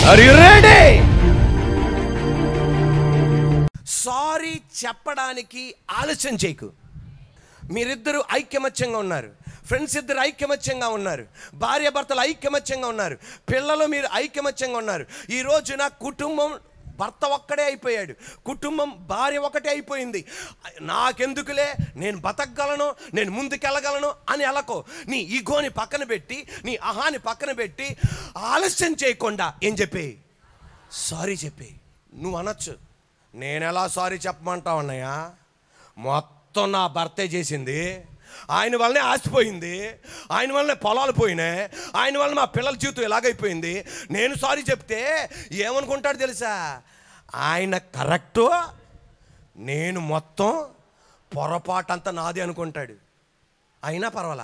Are you ready sorry చెప్పడానికి ఆలస్యం చేయకు మీరిద్దరూ ఐక్యమత్యంగా ఉన్నారు ఫ్రెండ్స్ ఇద్దరు ఐక్యమత్యంగా ఉన్నారు భార్య భర్తలు ఐక్యమత్యంగా ఉన్నారు పిల్లలు మీరు ఐక్యమత్యంగా ఉన్నారు ఈ రోజున కుటుంబం భర్త ఒక్కడే అయిపోయాడు కుటుంబం భార్య ఒకటే అయిపోయింది నాకెందుకులే నేను బతకగలను నేను ముందుకెళ్ళగలను అని ఎలకో నీ ఈగోని పక్కన పెట్టి నీ అహాని పక్కన పెట్టి ఆలస్యం చేయకుండా ఏం చెప్పి సారీ చెప్పి నువ్వు అనొచ్చు నేను ఎలా సారీ చెప్పమంటావు అన్నయ్య మొత్తం నా భర్తే చేసింది ఆయన వల్లనే ఆసిపోయింది ఆయన వల్లనే పొలాలు పోయినాయి ఆయన వల్ల మా పిల్లల జీవితం ఎలాగైపోయింది నేను సారీ చెప్తే ఏమనుకుంటాడు తెలుసా ఆయన కరెక్టు నేను మొత్తం పొరపాటంతా నాది అనుకుంటాడు అయినా పర్వాలా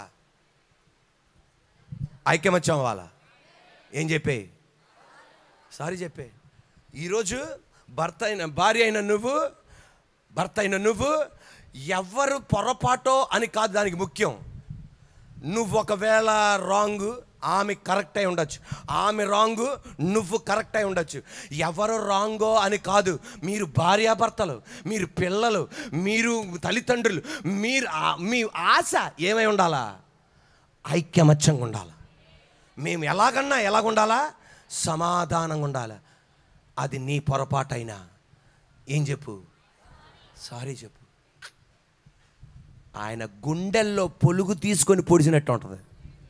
ఐక్యమత్యం వాళ్ళ ఏం చెప్పే సారీ చెప్పే ఈరోజు భర్త అయిన భార్య అయిన నువ్వు భర్త అయిన నువ్వు ఎవరు పొరపాటో అని కాదు దానికి ముఖ్యం నువ్వు ఒకవేళ రాంగ్ ఆమె కరెక్ట్ అయి ఉండొచ్చు ఆమె రాంగ్ నువ్వు కరెక్ట్ అయి ఉండొచ్చు ఎవరు రాంగో అని కాదు మీరు భార్యాభర్తలు మీరు పిల్లలు మీరు తల్లిదండ్రులు మీరు ఆ- మీ ఆశ ఏమై ఉండాలా ఐక్యమత్యంగా ఉండాలి మేము ఎలాగన్నా ఎలాగుండాలా సమాధానంగా ఉండాలి అది నీ పొరపాటైనా ఏం చెప్పు సారీ చెప్పు ఆయన గుండెల్లో పొలుగు తీసుకొని పొడిచినట్టు ఉంటుంది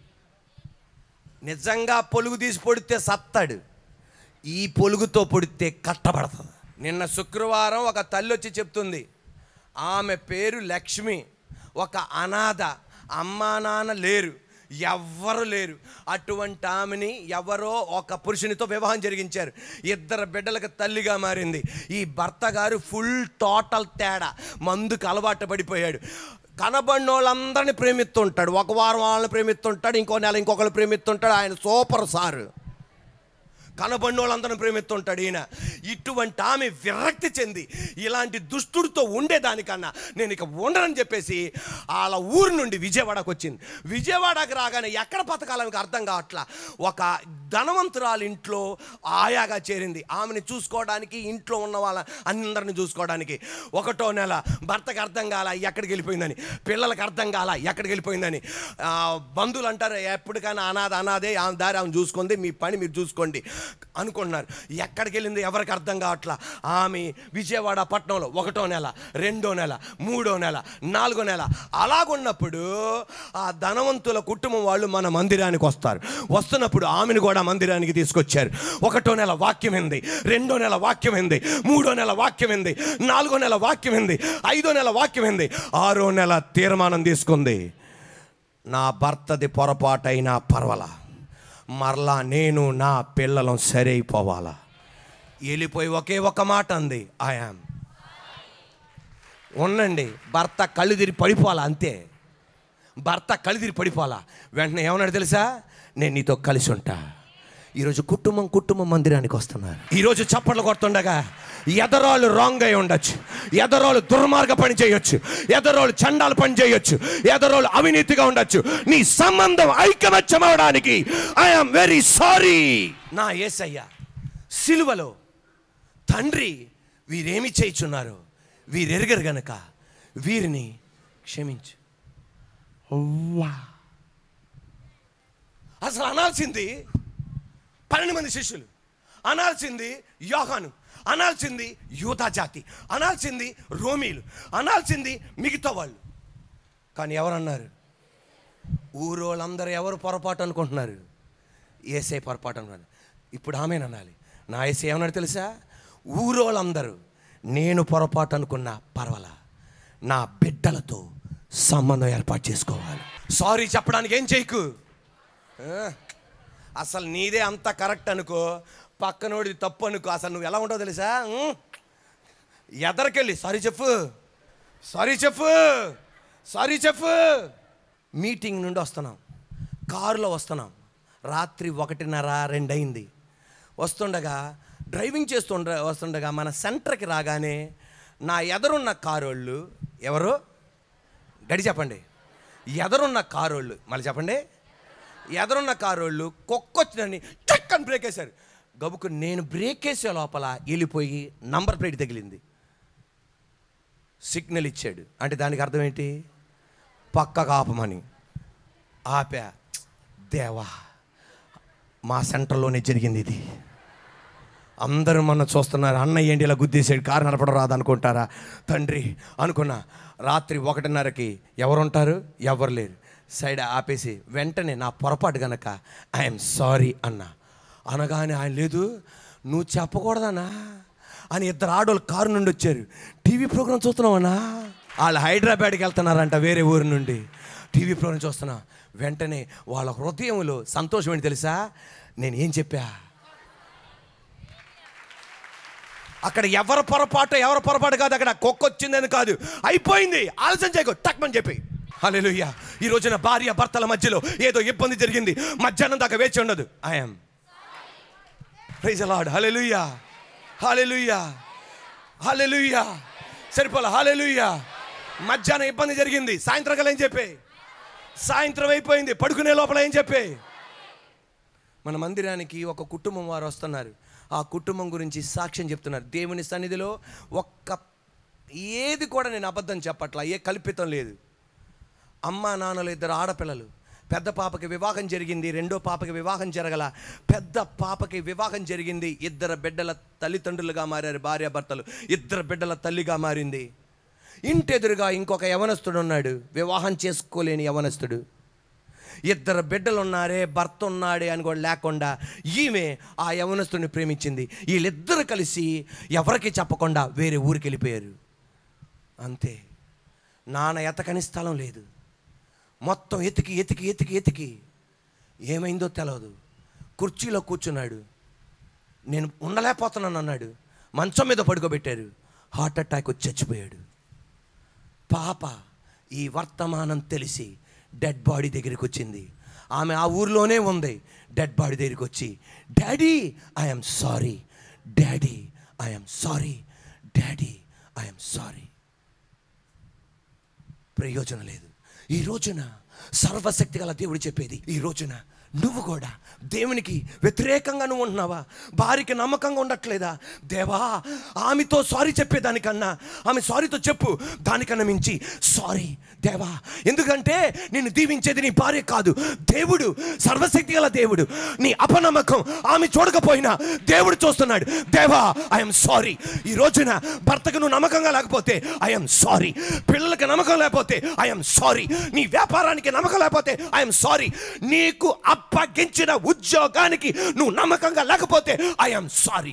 నిజంగా పొలుగు తీసి పొడితే సత్తాడు ఈ పొలుగుతో పొడితే కట్టబడుతుంది నిన్న శుక్రవారం ఒక తల్లి వచ్చి చెప్తుంది ఆమె పేరు లక్ష్మి ఒక అనాథ అమ్మా నాన్న లేరు ఎవ్వరు లేరు అటువంటి ఆమెని ఎవరో ఒక పురుషునితో వివాహం జరిగించారు ఇద్దరు బిడ్డలకు తల్లిగా మారింది ఈ భర్త గారు ఫుల్ టోటల్ తేడా మందుకు అలవాటు పడిపోయాడు కనబడిన వాళ్ళందరినీ ప్రేమిస్తుంటాడు ఒక వారం వాళ్ళని ప్రేమిస్తుంటాడు ఇంకో నెల ఇంకొకరు ప్రేమిస్తుంటాడు ఆయన సూపర్ సారు కనబడిన వాళ్ళందరిని ప్రేమిస్తుంటాడు ఈయన ఇటువంటి ఆమె విరక్తి చెంది ఇలాంటి దుష్టుడితో ఉండేదానికన్నా నేను ఇక ఉండనని చెప్పేసి వాళ్ళ ఊరు నుండి విజయవాడకు వచ్చింది విజయవాడకు రాగానే ఎక్కడ బతకాలని అర్థం కావట్లా ఒక ధనవంతురాలు ఇంట్లో ఆయాగా చేరింది ఆమెని చూసుకోవడానికి ఇంట్లో ఉన్న వాళ్ళ అందరిని చూసుకోవడానికి ఒకటో నెల భర్తకు అర్థం కాల ఎక్కడికి వెళ్ళిపోయిందని పిల్లలకు అర్థం కాల ఎక్కడికి వెళ్ళిపోయిందని ఆ, బంధువులు అంటారు ఎప్పటికైనా అనాథ అనాథే ఆమె దారి ఆమె చూసుకోండి మీ పని మీరు చూసుకోండి అనుకుంటున్నారు ఎక్కడికి వెళ్ళింది ఎవరికి అర్థం కావట్లా ఆమె విజయవాడ పట్టణంలో ఒకటో నెల రెండో నెల మూడో నెల నాలుగో నెల అలాగున్నప్పుడు ఆ ధనవంతుల కుటుంబం వాళ్ళు మన మందిరానికి వస్తారు వస్తున్నప్పుడు ఆమెను కూడా మందిరానికి తీసుకొచ్చారు ఒకటో నెల వాక్యం ఏంది రెండో నెల వాక్యం ఏంది మూడో నెల వాక్యం ఏంది నాలుగో నెల వాక్యం ఏంది ఐదో నెల వాక్యం ఏంది ఆరో నెల తీర్మానం తీసుకుంది నా భర్తది పొరపాటైనా పర్వాలా మరలా నేను నా పిల్లలం సరైపోవాలా వెళ్ళిపోయి ఒకే ఒక మాట అంది ఐఆమ్ ఉండండి భర్త కళ్ళు తిరిగి పడిపోవాలా అంతే భర్త కళ్ళు తిరిగి పడిపోవాలా వెంటనే ఏమన్నాడు తెలుసా నేను నీతో కలిసి ఉంటా ఈరోజు కుటుంబం కుటుంబం మందిరానికి వస్తున్నారు ఈరోజు చప్పట్లు కొడుతుండగా ఎదరాలు రాంగ్ అయి ఉండొచ్చు ఎదరాలు దుర్మార్గ పని చేయొచ్చు ఎదరాలు చండాల పని చేయొచ్చు ఎదరాలు అవినీతిగా ఉండొచ్చు నీ సంబంధం ఐకమత్యం అవడానికి ఐఎమ్ వెరీ సారీ నా ఏసయ్య సిలువలో తండ్రి వీరేమి చేయుచున్నారు వీరెరగరు గనక వీరిని క్షమించు అవ్వా. అసలు అనాల్సింది పన్నెండు మంది శిష్యులు అనాల్సింది యోహాను అనాల్సింది యూదా జాతి అనాల్సింది రోమీలు అనాల్సింది మిగతా వాళ్ళు కానీ ఎవరన్నారు ఊరోళ్ళందరూ ఎవరు పొరపాటు అనుకుంటున్నారు ఏసే పొరపాటు అనుకున్నారు ఇప్పుడు ఆమెననాలి నా ఏసే ఏమన్నాడు తెలుసా ఊరోళ్ళందరూ నేను పొరపాటు అనుకున్నా పర్వాలా నా బిడ్డలతో సంబంధం ఏర్పాటు చేసుకోవాలి సారీ చెప్పడానికి ఏం చేయకు ఆ, అసలు నీదే అంత కరెక్ట్ అనుకో పక్కనోడిది తప్పు అనుకో అసలు నువ్వు ఎలా ఉంటావు తెలుసా ఉం? ఎదరికెళ్ళి సారీ చెప్పు సారీ చెప్పు సారీ చెప్పు మీటింగ్ నుండి వస్తున్నాం కారులో వస్తున్నాం రాత్రి ఒకటిన్నర రెండు అయింది వస్తుండగా డ్రైవింగ్ చేస్తుండ వస్తుండగా మన సెంటర్కి రాగానే నా ఎదరున్న కారోళ్ళు ఎవరు గడి చెప్పండి ఎదరున్న కారోళ్ళు మళ్ళీ చెప్పండి ఎదరున్న కారోళ్ళు కుక్కొచ్చినని చక్కని బ్రేక్ వేశారు గబుకు నేను బ్రేక్ వేసే లోపల వెళ్ళిపోయి నంబర్ ప్లేట్ తగిలింది సిగ్నల్ ఇచ్చాడు అంటే దానికి అర్థం ఏంటి పక్కకు ఆపమని ఆపా దేవా మా సెంటర్లోనే జరిగింది ఇది అందరూ మన చూస్తున్నారు అన్నయ్య ఏంటి ఇలా గుద్దేసాడు కారు నడపడం రాదనుకుంటారా తండ్రి అనుకున్నా రాత్రి ఒకటిన్నరకి ఎవరుంటారు ఎవరు లేరు సైడ్ ఆపేసి వెంటనే నా పొరపాటు గనక ఐఎమ్ సారీ అన్న అనగానే ఆయన లేదు నువ్వు చెప్పకూడదనా అని ఇద్దరు ఆడోళ్ళు కారు నుండి వచ్చారు టీవీ ప్రోగ్రామ్ చూస్తున్నావన్నా వాళ్ళు హైదరాబాద్కి వెళ్తున్నారంట వేరే ఊరి నుండి టీవీ ప్రోగ్రామ్ చూస్తున్నా వెంటనే వాళ్ళ హృదయంలో సంతోషం ఏంటి తెలుసా నేను ఏం చెప్పా అక్కడ ఎవరి పొరపాటు ఎవరి పొరపాటు కాదు అక్కడ కుక్క వచ్చిందని కాదు అయిపోయింది ఆలస్యం చేయకు టక్మని చెప్పి హల్లెలూయ ఈ రోజున భార్య భర్తల మధ్యలో ఏదో ఇబ్బంది జరిగింది మధ్యాహ్నం దాకా వేచి ఉండదు ఐఎమ్ ప్రైజ్ అలాడ్ హల్లెలూయ హల్లెలూయ హల్లెలూయ సరిపోలే హల్లెలూయ మధ్యాహ్నం ఇబ్బంది జరిగింది సాయంత్రం కల్లా ఏం చెప్పే సాయంత్రం అయిపోయింది పడుకునే లోపల ఏం చెప్పే మన మందిరానికి ఒక కుటుంబం వారు వస్తున్నారు ఆ కుటుంబం గురించి సాక్ష్యం చెప్తున్నారు దేవుని సన్నిధిలో ఒక్క ఏది కూడా నేను అబద్ధం చెప్పట్లా ఏ కల్పితం లేదు అమ్మ నాన్నలు ఇద్దరు ఆడపిల్లలు పెద్ద పాపకి వివాహం జరిగింది రెండో పాపకి వివాహం జరగల పెద్ద పాపకి వివాహం జరిగింది ఇద్దరు బిడ్డల తల్లిదండ్రులుగా మారారు భార్యాభర్తలు ఇద్దరు బిడ్డల తల్లిగా మారింది ఇంటెదురుగా ఇంకొక యవనస్తుడు ఉన్నాడు వివాహం చేసుకోలేని యవనస్తుడు ఇద్దరు బిడ్డలు ఉన్నారే భర్త ఉన్నాడే అని కూడా లేకుండా ఈమె ఆ యవనస్తుడిని ప్రేమించింది వీళ్ళిద్దరు కలిసి ఎవరికి చెప్పకుండా వేరే ఊరికి వెళ్ళిపోయారు అంతే నాన్న ఎతకని స్థలం లేదు మొత్తం ఎతికి ఎతికి ఎతికి ఎతికి ఏమైందో తెలియదు కుర్చీలో కూర్చున్నాడు నేను ఉండలేకపోతున్నాను అన్నాడు మంచం మీద పడుకోబెట్టారు హార్ట్ అటాక్ వచ్చి చచ్చిపోయాడు పాప ఈ వర్తమానం తెలిసి డెడ్ బాడీ దగ్గరికి వచ్చింది ఆమె ఆ ఊర్లోనే ఉంది డెడ్ బాడీ దగ్గరికి వచ్చి daddy I'm sorry daddy I'm sorry daddy I'm sorry ప్రయోజనం లేదు ఈ రోజున సర్వశక్తి గల దేవుడు చెప్పేది ఈ రోజున నువ్వు కూడా దేవునికి వ్యతిరేకంగా నువ్వు ఉంటున్నావా భార్యకి నమ్మకంగా ఉండట్లేదా దేవా ఆమెతో సారీ చెప్పేదానికన్నా ఆమె సారీతో చెప్పు దానికన్నా మించి సారీ దేవా ఎందుకంటే నిన్ను దీవించేది నీ భార్య కాదు దేవుడు సర్వశక్తి గల దేవుడు నీ అపనమ్మకం ఆమె చూడకపోయినా దేవుడు చూస్తున్నాడు దేవా ఐఎమ్ సారీ ఈ రోజున భర్తకు నువ్వు నమ్మకంగా లేకపోతే ఐఎమ్ సారీ పిల్లలకి నమ్మకం లేకపోతే ఐఎమ్ సారీ నీ వ్యాపారానికి నమ్మకం లేకపోతే ఐఎమ్ సారీ నీకు అప్పగించిన ఉద్యోగానికి నువ్వు నమ్మకంగా లేకపోతే ఐఎమ్ సారీ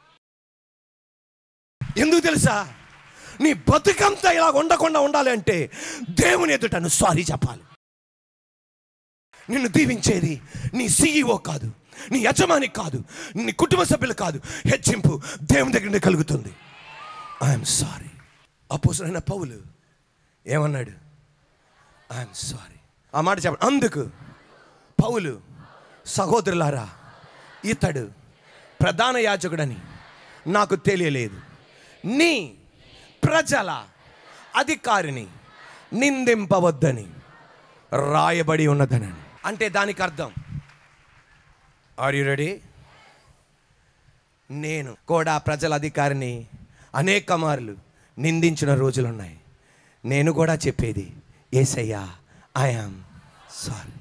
ఎందుకు తెలుసా నీ బతుకంతా ఇలా ఉండకుండా ఉండాలి అంటే దేవుని ఎదుట నువ్వు సారీ చెప్పాలి నిన్ను దీవించేది నీ సీఈఓ కాదు నీ యజమాని కాదు నీ కుటుంబ సభ్యులు కాదు హెచ్చింపు దేవుని దగ్గర నుండి కలుగుతుంది ఐఎమ్ సారీ అపోసరైన పౌలు ఏమన్నాడు ఐఎమ్ సారీ ఆ మాట చెప్పండి అందుకు పౌలు సహోదరులారా ఇతడు ప్రధాన యాజకుడని నాకు తెలియలేదు నీ ప్రజల అధికారిని నిందింపవద్దని రాయబడి ఉన్నదని అంటే దానికి అర్థం ఆర్ యు రెడీ నేను కూడా ప్రజల అధికారిని అనేక మార్లు నిందించిన రోజులున్నాయి నేను కూడా చెప్పేది ఏసయ్యా ఐఆమ్ సారీ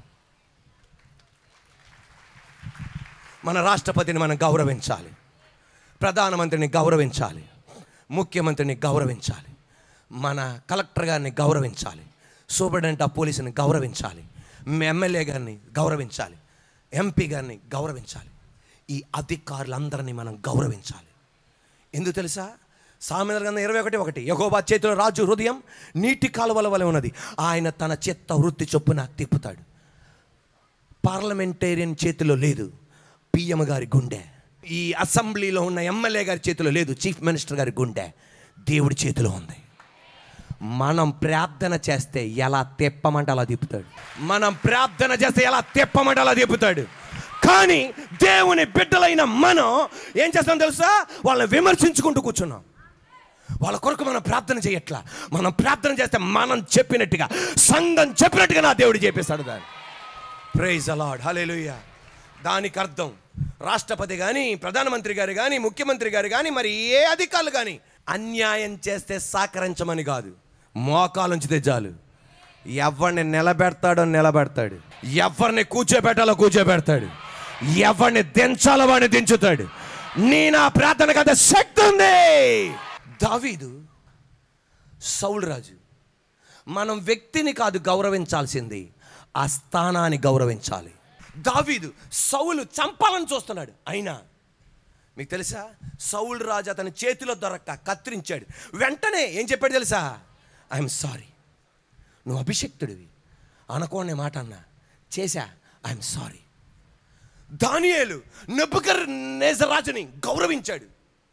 మన రాష్ట్రపతిని మనం గౌరవించాలి ప్రధానమంత్రిని గౌరవించాలి ముఖ్యమంత్రిని గౌరవించాలి మన కలెక్టర్ గారిని గౌరవించాలి సూపరింటెండెంట్ ఆఫ్ పోలీసుని గౌరవించాలి ఎమ్మెల్యే గారిని గౌరవించాలి ఎంపీ గారిని గౌరవించాలి ఈ అధికారులందరినీ మనం గౌరవించాలి ఎందుకు తెలుసా సామెత గ్రంథం ఇరవై ఒకటి ఒకటి యహోబా చేతిలో రాజు హృదయం నీటి కాలువల వలె ఉన్నది ఆయన తన చిత్త వృత్తి చొప్పున తిప్పుతాడు పార్లమెంటేరియన్ చేతిలో లేదు పిఎం గారి గుండె ఈ అసెంబ్లీలో ఉన్న ఎమ్మెల్యే గారి చేతిలో లేదు చీఫ్ మినిస్టర్ గారి గుండె దేవుడి చేతిలో ఉంది మనం ప్రార్థన చేస్తే ఎలా తెప్పమంటే అలా తిప్పుతాడు మనం ప్రార్థన చేస్తే ఎలా తెప్పమంటే అలా తిప్పుతాడు కానీ దేవుని బిడ్డలైన మనం ఏం చేస్తాం తెలుసా వాళ్ళని విమర్శించుకుంటూ కూర్చున్నాం వాళ్ళ కొరకు మనం ప్రార్థన చేయట్లా మనం ప్రార్థన చేస్తే మనం చెప్పినట్టుగా సంఘం చెప్పినట్టుగా నా దేవుడు చేపిస్తాడు దాన్ని ప్రైజ్ అలాడ్ హల్లెలూయా దానికి అర్థం రాష్ట్రపతి కానీ ప్రధానమంత్రి గారు కానీ ముఖ్యమంత్రి గారు కానీ మరి ఏ అధికారులు కానీ అన్యాయం చేస్తే సహకరించమని కాదు మోకాలుంచితే చాలు ఎవరిని నిలబెడతాడో నిలబెడతాడు ఎవరిని కూర్చోబెట్టాలో కూర్చోబెడతాడు ఎవరిని దించాలో వాడిని దించుతాడు నీ నా ప్రార్థనకు అంత శక్తి ఉంది దావీదు సౌలు రాజు మనం వ్యక్తిని కాదు గౌరవించాల్సింది ఆ స్థానాన్ని గౌరవించాలి దావీదు సౌలు చంపాలని చూస్తున్నాడు అయినా మీకు తెలుసా సౌలు రాజు అతని చేతిలో దొరక్క కత్తిరించాడు వెంటనే ఏం చెప్పాడు తెలుసా ఐఎమ్ సారీ నువ్వు అభిషక్తుడివి అనుకోని మాట అన్నా చేశా ఐఎమ్ సారీ దానియేలు నెబ్బుకర్ రాజుని గౌరవించాడు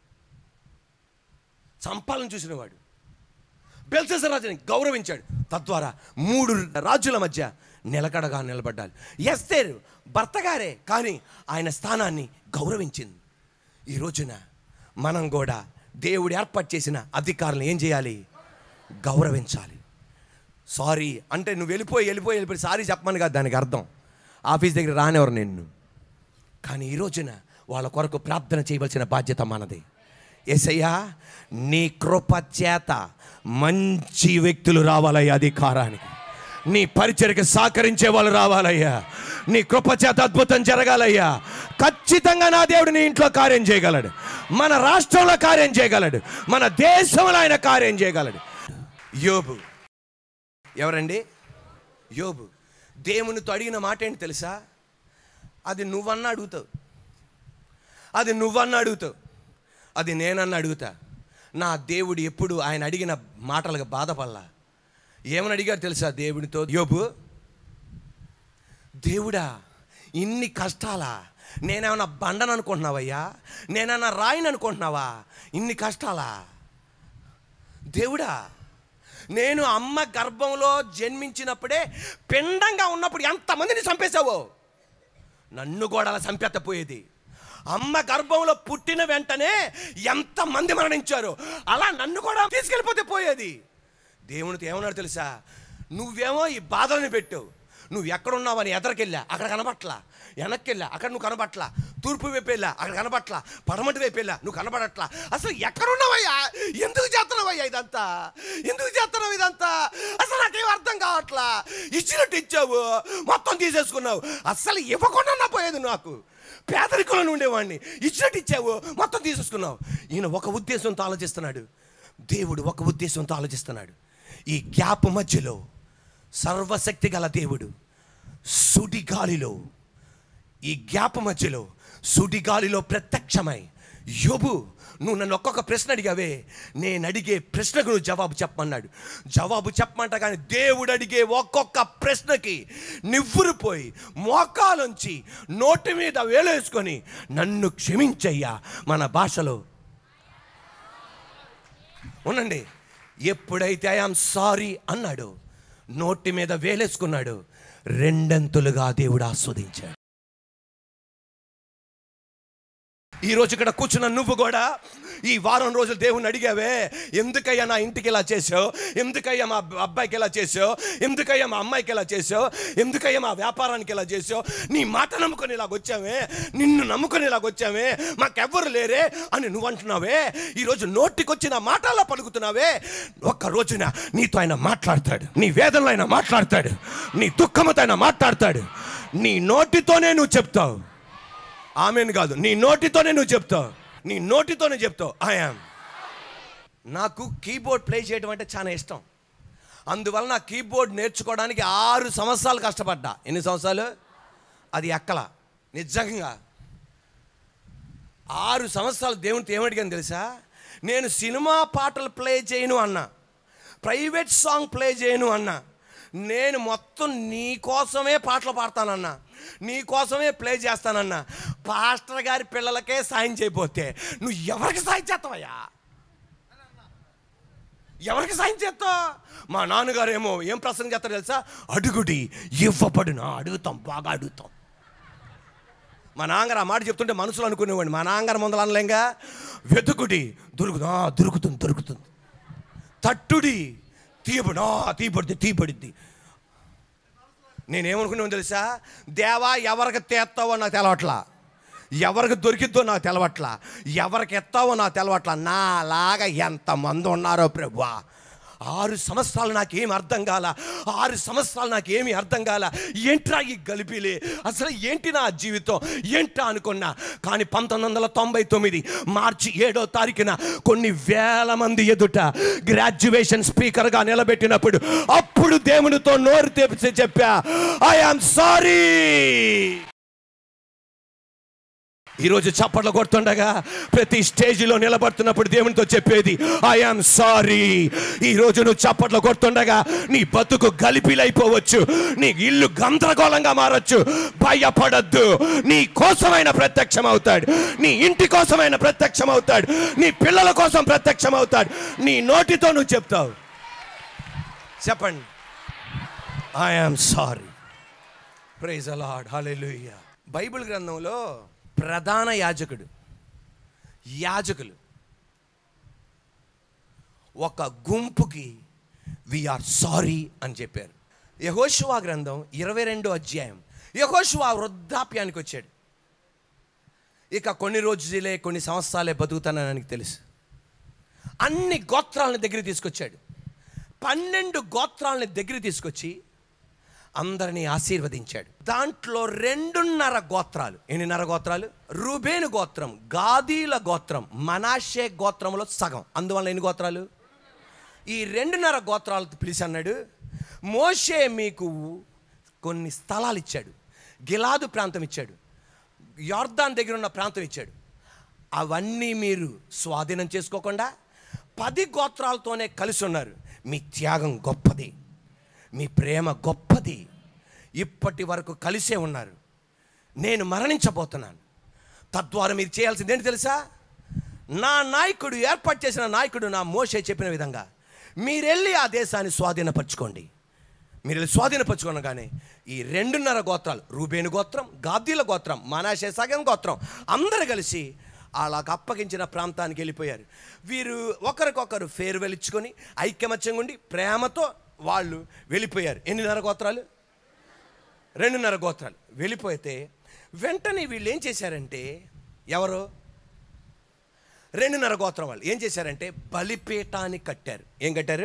చంపాలని చూసినవాడు బెల్సెసర్ రాజుని గౌరవించాడు తద్వారా మూడు రాజుల మధ్య నిలకడగా నిలబడ్డాలి ఎస్తేరు భర్త గారే కానీ ఆయన స్థానాన్ని గౌరవించింది ఈ రోజున మనం కూడా దేవుడు ఏర్పాటు చేసిన అధికారులను ఏం చేయాలి గౌరవించాలి సారీ అంటే నువ్వు వెళ్ళిపోయి వెళ్ళిపోయి వెళ్ళిపోయి సారీ చెప్పమని కాదు దానికి అర్థం ఆఫీస్ దగ్గర రానివ్వరు నిన్ను కానీ ఈ రోజున వాళ్ళ కొరకు ప్రార్థన చేయవలసిన బాధ్యత మనది ఏసయ్యా నీ కృప చేత మంచి వ్యక్తులు రావాలయ్యా అధికారానికి నీ పరిచయకి సహకరించే వాళ్ళు రావాలయ్యా నీ కృప చేత అద్భుతం జరగాలయ్యా ఖచ్చితంగా నా దేవుడు నీ ఇంట్లో కార్యం చేయగలడు మన రాష్ట్రంలో కార్యం చేయగలడు మన దేశంలో ఆయన కార్యం చేయగలడు యోబు ఎవరండి యోబు దేవునితో అడిగిన మాట ఏంటి తెలుసా అది నువ్వన్న అడుగుతావు అది నువ్వన్న అడుగుతావు అది నేనన్న అడుగుతా నా దేవుడు ఎప్పుడు ఆయన అడిగిన మాటలకు బాధపడలా ఏమని అడిగాడు తెలుసా దేవునితో యోబు దేవుడా ఇన్ని కష్టాలా నేనేమన్నా బండను అనుకుంటున్నావయ్యా నేనన్నా రాయిని అనుకుంటున్నావా ఇన్ని కష్టాలా దేవుడా నేను అమ్మ గర్భంలో జన్మించినప్పుడే పిండంగా ఉన్నప్పుడు ఎంతమందిని చంపేశావో నన్ను కూడా అలా చంపెత్తపోయేది అమ్మ గర్భంలో పుట్టిన వెంటనే ఎంతమంది మరణించారు అలా నన్ను కూడా తీసుకెళ్ళిపోతే పోయేది దేవునితో ఏమన్నాడు తెలుసా నువ్వేమో ఈ బాధలను పెట్టావు నువ్వు ఎక్కడున్నావని ఎదరికెళ్ళా అక్కడ కనబట్లా వెనక్కి వెళ్ళా అక్కడ నువ్వు కనబట్లా తూర్పు వైపు వెళ్ళా అక్కడ కనబట్లా పడమటి వైపు వెళ్ళా నువ్వు కనబడట్లా అసలు ఎక్కడున్నావయ్యా ఎందుకు చేస్తున్నావయ్యా ఇదంతా ఎందుకు చేస్తున్నావు ఇదంతా అసలు నాకేం అర్థం కావట్లా ఇచ్చినట్టు ఇచ్చావు మొత్తం తీసేసుకున్నావు అసలు ఇవ్వకుండా పోయేది నాకు పేదరికంలో ఉండేవాడిని ఇచ్చినట్టు ఇచ్చావు మొత్తం తీసేసుకున్నావు ఈయన ఒక ఉద్దేశంతో ఆలోచిస్తున్నాడు దేవుడు ఒక ఉద్దేశంతో ఆలోచిస్తున్నాడు ఈ గ్యాప్ మధ్యలో సర్వశక్తి గల దేవుడు సుడిగాలిలో ఈ గ్యాప్ మధ్యలో సుడిగాలిలో ప్రత్యక్షమై యోబు నువ్వు నన్ను ఒక్కొక్క ప్రశ్న అడిగావే నేను అడిగే ప్రశ్నకు నువ్వు జవాబు చెప్పమన్నాడు జవాబు చెప్పమంట కానీ దేవుడు అడిగే ఒక్కొక్క ప్రశ్నకి నివ్వురుపోయి మోకాలుంచి నోటి మీద వేలేసుకొని నన్ను క్షమించయ్యా మన భాషలో ఉండండి ఎప్పుడైతే ఐఆమ్ సారీ అన్నాడు నోటి మీద వేలేసుకున్నాడు రెండంతులుగా దేవుడు ఆస్వాదించాడు ఈ రోజు ఇక్కడ కూర్చున్న నువ్వు కూడా ఈ వారం రోజులు దేవుని అడిగావే ఎందుకయ్యా నా ఇంటికి ఇలా చేసావు ఎందుకయ్యా మా అబ్బాయికి ఇలా చేసావు ఎందుకయ్యా మా అమ్మాయికి ఇలా చేసావు ఎందుకయ్యా మా వ్యాపారానికి ఇలా చేసావు నీ మాట నమ్ముకొని ఇలాగ వచ్చామే నిన్ను నమ్ముకొని ఇలాగ వచ్చామే మాకెవ్వరు లేరే అని నువ్వు అంటున్నావే ఈరోజు నోటికొచ్చిన మాటల్లో పలుకుతున్నావే ఒక్క రోజున నీతో ఆయన మాట్లాడతాడు నీ వేదనలో ఆయన మాట్లాడతాడు నీ దుఃఖముతో ఆయన మాట్లాడతాడు నీ నోటితోనే నువ్వు చెప్తావు ఆమెను కాదు నీ నోటితోనే నువ్వు చెప్తావు నీ నోటితోనే చెప్తావు ఐఆమ్ నాకు కీబోర్డ్ ప్లే చేయడం అంటే చాలా ఇష్టం అందువల్ల నా కీబోర్డ్ నేర్చుకోవడానికి ఆరు సంవత్సరాలు కష్టపడ్డా ఎన్ని సంవత్సరాలు అది ఎక్కల నిజంగా ఆరు సంవత్సరాలు దేవునితో ఏమడిగాను తెలుసా నేను సినిమా పాటలు ప్లే చేయను అన్నా ప్రైవేట్ సాంగ్ ప్లే చేయను అన్నా నేను మొత్తం నీ కోసమే పాటలు పాడతానన్నా నీ కోసమే ప్లే చేస్తానన్నా పాస్టర్ గారి పిల్లలకే సాయం చేయబోతే నువ్వు ఎవరికి సాయం చేస్తావయ్యా ఎవరికి సాయం చేస్తావు మా నాన్నగారు ఏమో ఏం ప్రసంగం చేస్తారు తెలుసా అడుగుడి ఇవ్వబడునా అడుగుతాం బాగా అడుగుతాం మా నాన్నగారు ఆ మాట చెప్తుంటే మనసులో అనుకునేవాడిని మా నాన్నగారు ముందర అనలేంగా వెతుకుడి దొరుకుదా దొరుకుతుంది దొరుకుతుంది తట్టుడి తీయబడి తీయబడితే తీయబడిద్ది నేనేమనుకున్నాను తెలుసా దేవా ఎవరికి తీస్తావో నాకు తెలవట్లా ఎవరికి దొరికిద్దో నాకు తెలవట్లా ఎవరికి ఎత్తావో నాకు తెలవట్లా నాలాగా ఎంతమంది ఉన్నారో ప్రభువా ఆరు సంవత్సరాలు నాకేం అర్థం కాల ఆరు సంవత్సరాలు నాకేమీ అర్థం కాల ఏంట్రా ఈ గలిపిలే అసలు ఏంటి నా జీవితం ఏంట్రా అనుకున్నా కానీ పంతొమ్మిది వందల తొంభై తొమ్మిది మార్చి ఏడో తారీఖున కొన్ని వేల మంది ఎదుట గ్రాడ్యుయేషన్ స్పీకర్గా నిలబెట్టినప్పుడు అప్పుడు దేవునితో నోరు తెప్పిసి చెప్పా ఐ ఆమ్ సారీ ఈరోజు చప్పట్లు కొడుతుండగా ప్రతి స్టేజిలో నిలబడుతున్నప్పుడు దేవునితో చెప్పేది ఐఆమ్ సారీ ఈరోజు నువ్వు చప్పట్లు కొడుతుండగా నీ బతుకు గలిపిలైపోవచ్చు నీ ఇల్లు గందరగోళంగా మారచ్చు భయపడద్దు నీ కోసమైన ప్రత్యక్షం అవుతాడు నీ ఇంటి కోసమైన ప్రత్యక్షం అవుతాడు నీ పిల్లల కోసం ప్రత్యక్షం అవుతాడు నీ నోటితో నువ్వు చెప్తావు చెప్పండి ఐఆమ్ సారీ ప్రైజ్ అలాడ్ హల్లెలూయా బైబిల్ గ్రంథంలో ప్రధాన యాజకుడు యాజకులు ఒక గుంపుకి వీఆర్ సారీ అని చెప్పారు యహోషువా గ్రంథం ఇరవై రెండో అధ్యాయం యహోషువా వృద్ధాప్యానికి వచ్చాడు ఇక కొన్ని రోజులే కొన్ని సంవత్సరాలే బతుకుతానని ఆయనకి తెలుసు అన్ని గోత్రాలను దగ్గర తీసుకొచ్చాడు పన్నెండు గోత్రాలని దగ్గర తీసుకొచ్చి అందరినీ ఆశీర్వదించాడు దాంట్లో రెండున్నర గోత్రాలు ఎన్నిన్నర గోత్రాలు రూబేను గోత్రం గాదీల గోత్రం మనాషే గోత్రంలో సగం అందువల్ల ఎన్ని గోత్రాలు ఈ రెండున్నర గోత్రాలతో పిలిచి అన్నాడు మోషే మీకు కొన్ని స్థలాలు ఇచ్చాడు గిలాదు ప్రాంతం ఇచ్చాడు యార్దాన్ దగ్గర ఉన్న ప్రాంతం ఇచ్చాడు అవన్నీ మీరు స్వాధీనం చేసుకోకుండా పది గోత్రాలతోనే కలిసి ఉన్నారు మీ త్యాగం గొప్పది మీ ప్రేమ గొప్పది ఇప్పటి వరకు కలిసే ఉన్నారు నేను మరణించబోతున్నాను తద్వారా మీరు చేయాల్సింది ఏంటి తెలుసా నా నాయకుడు ఏర్పాటు చేసిన నాయకుడు నా మోషే చెప్పిన విధంగా మీరెళ్ళి ఆ దేశాన్ని స్వాధీనపరచుకోండి మీరు వెళ్ళి స్వాధీనపరచుకోనగానే ఈ రెండున్నర గోత్రాలు రూబేను గోత్రం గాద్దీల గోత్రం మనాషే సగం గోత్రం అందరు కలిసి అలాగ అప్పగించిన ప్రాంతానికి వెళ్ళిపోయారు వీరు ఒకరికొకరు ఫేర్వెల్ ఇచ్చుకొని ఐక్యమత్యంగా ఉండి ప్రేమతో వాళ్ళు వెళ్ళిపోయారు ఎన్నిన్నర గోత్రాలు రెండున్నర గోత్రాలు వెళ్ళిపోతే వెంటనే వీళ్ళు ఏం చేశారంటే ఎవరు రెండున్నర గోత్రం వాళ్ళు ఏం చేశారంటే బలిపీఠాన్ని కట్టారు ఏం కట్టారు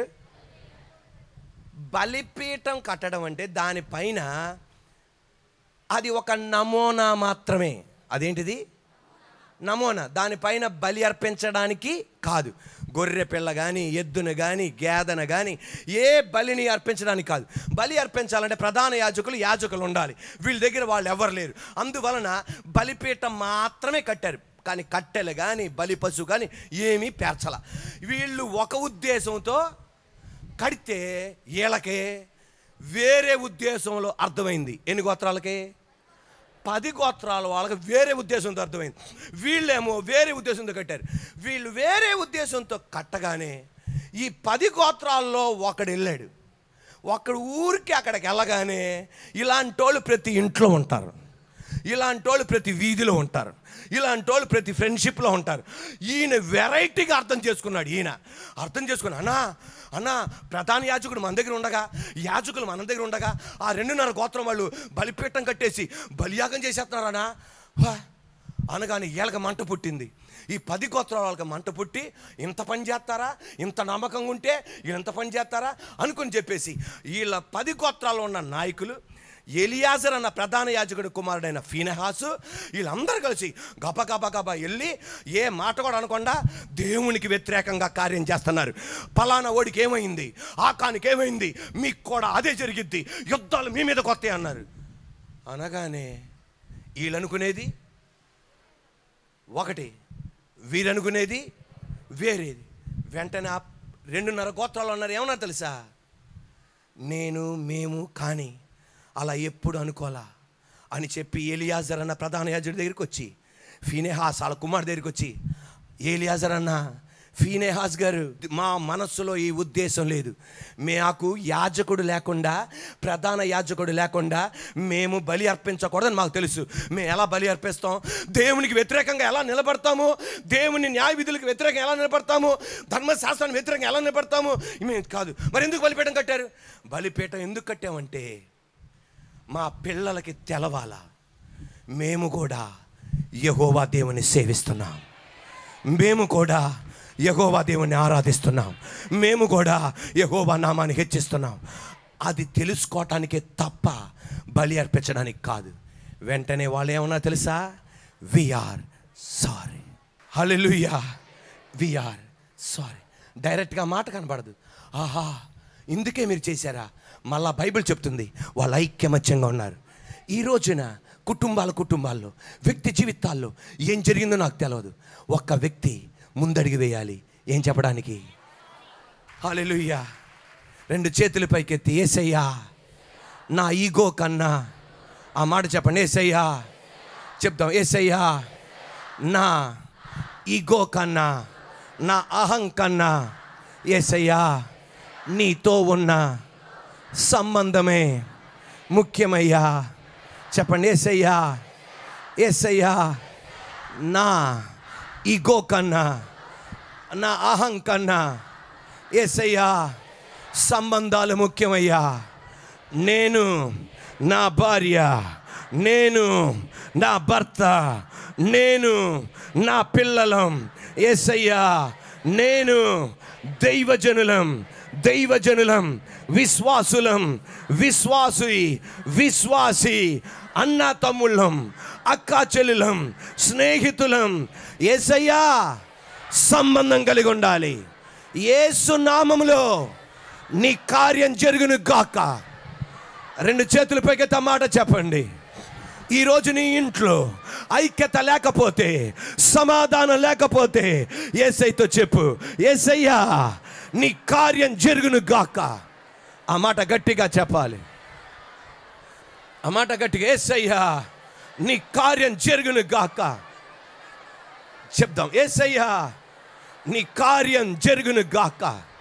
బలిపీఠం కట్టడం అంటే దానిపైన అది ఒక నమూనా మాత్రమే అదేంటిది నమూనా దానిపైన బలి అర్పించడానికి కాదు గొర్రె పిల్ల కానీ ఎద్దును కానీ గేదెను కానీ ఏ బలిని అర్పించడానికి కాదు బలి అర్పించాలంటే ప్రధాన యాజకులు యాజకులు ఉండాలి వీళ్ళ దగ్గర వాళ్ళు ఎవరు లేరు అందువలన బలిపీఠం మాత్రమే కట్టారు కానీ కట్టెలు కానీ బలి పశువు కానీ ఏమీ పేర్చల వీళ్ళు ఒక ఉద్దేశంతో కడితే వీళ్ళకే వేరే ఉద్దేశంలో అర్థమైంది ఎన్ని గోత్రాలకి పది గోత్రాల వాళ్ళకి వేరే ఉద్దేశంతో అర్థమైంది వీళ్ళేమో వేరే ఉద్దేశంతో కట్టారు వీళ్ళు వేరే ఉద్దేశంతో కట్టగానే ఈ పది గోత్రాల్లో ఒకడు వెళ్ళాడు ఒకడు ఊరికి అక్కడికి వెళ్ళగానే ఇలాంటి వాళ్ళు ప్రతి ఇంట్లో ఉంటారు ఇలాంటి వాళ్ళు ప్రతి వీధిలో ఉంటారు ఇలాంటి వాళ్ళు ప్రతి ఫ్రెండ్షిప్లో ఉంటారు ఈయన వెరైటీగా అర్థం చేసుకున్నాడు ఈయన అర్థం చేసుకున్నా అన్నా అన్నా ప్రధాన యాజకుడు మన దగ్గర ఉండగా యాజకులు మన దగ్గర ఉండగా ఆ రెండున్నర గోత్రం వాళ్ళు బలిపీఠం కట్టేసి బలియాగం చేసేస్తున్నారనా వా అనగానే వీళ్ళకి మంట పుట్టింది ఈ పది గోత్రాల వాళ్ళకి మంట పుట్టి ఇంత పని చేస్తారా ఇంత నమ్మకంగా ఉంటే ఇంత పని చేస్తారా అనుకుని చెప్పేసి వీళ్ళ పది గోత్రాల్లో ఉన్న నాయకులు ఎలియాజర్ అన్న ప్రధాన యాజకుడి కుమారుడైన ఫీనహాసు వీళ్ళందరూ కలిసి గబ గబ గబ వెళ్ళి ఏ మాట కూడా అనకుండా దేవునికి వ్యతిరేకంగా కార్యం చేస్తున్నారు పలానా ఓడికి ఏమైంది ఆకానికి ఏమైంది మీకు కూడా అదే జరిగిద్ది యుద్ధాలు మీ మీద కొత్త అన్నారు అనగానే వీళ్ళు అనుకునేది ఒకటి వీరనుకునేది వేరేది వెంటనే ఆ రెండున్నర గోత్రాలు ఉన్నారు ఏమన్నా తెలుసా నేను మేము కానీ అలా ఎప్పుడు అనుకోలా అని చెప్పి ఏలియాజర్ అన్న ప్రధాన యాజకుడి దగ్గరికి వచ్చి ఫీనేహాస్ వాళ్ళ కుమార్ దగ్గరికి వచ్చి ఏలియాజర్ అన్న ఫీనేహాస్ గారు మా మనస్సులో ఈ ఉద్దేశం లేదు మాకు యాజకుడు లేకుండా ప్రధాన యాజకుడు లేకుండా మేము బలి అర్పించకూడదని మాకు తెలుసు మేము ఎలా బలి అర్పిస్తాం దేవునికి వ్యతిరేకంగా ఎలా నిలబడతాము దేవుని న్యాయ విధులకు వ్యతిరేకంగా ఎలా నిలబడతాము ధర్మశాస్త్రానికి వ్యతిరేకంగా ఎలా నిలబడతాము మేము కాదు మరి ఎందుకు బలిపీఠం కట్టారు బలిపీఠం ఎందుకు కట్టామంటే మా పిల్లలకి తెలవాలా మేము కూడా యహోవా దేవుని సేవిస్తున్నాం మేము కూడా యహోవా దేవుని ఆరాధిస్తున్నాం మేము కూడా యహోవా నామాన్ని హెచ్చిస్తున్నాం అది తెలుసుకోవటానికే తప్ప బలి అర్పించడానికి కాదు వెంటనే వాళ్ళు ఏమన్నా తెలుసా విఆర్ సారీ హల్లెలూయా విఆర్ సారీ డైరెక్ట్గా మాట కనబడదు ఆహా ఇందుకే మీరు చేశారా మళ్ళా బైబిల్ చెప్తుంది వాళ్ళు ఐక్యమత్యంగా ఉన్నారు ఈ రోజున కుటుంబాల కుటుంబాల్లో వ్యక్తి జీవితాల్లో ఏం జరిగిందో నాకు తెలియదు ఒక్క వ్యక్తి ముందడిగి వేయాలి ఏం చెప్పడానికి హాలెలుయ్యా రెండు చేతులు పైకెత్తి ఏసయ్యా నా ఈగో కన్నా ఆ మాట చెప్పండి ఏసయ్యా చెప్దాం ఏసయ్యా నా ఈగో కన్నా నా అహం కన్నా ఏసయ్యా నీతో ఉన్న సంబంధమే ముఖ్యమయ్యా చెప్పండి ఏసయ్యా ఏసయ్యా నా ఈగో కన్నా నా అహం కన్నా ఏసయ్యా సంబంధాలు ముఖ్యమయ్యా నేను నా భార్య నేను నా భర్త నేను నా పిల్లలం ఏసయ్యా నేను దైవజనులం దైవజనులం విశ్వాసులం విశ్వాసి విశ్వాసి అన్న తమ్ముళ్ళం అక్కా చెల్లులం స్నేహితులం ఏసయ్యా సంబంధం కలిగి ఉండాలి యేసు నామములో నీ కార్యం జరుగును గాక రెండు చేతుల పైకి మాట చెప్పండి ఈరోజు నీ ఇంట్లో ఐక్యత లేకపోతే సమాధానం లేకపోతే ఏసైతో చెప్పు ఏసయ్యా నీ కార్యం జరుగును గాక ఆ మాట గట్టిగా చెప్పాలి ఆ మాట గట్టిగా ఏసయ్యా నీ కార్యం జరుగును గాక చెప్దాం ఏసయ్యా నీ కార్యం జరుగును గాక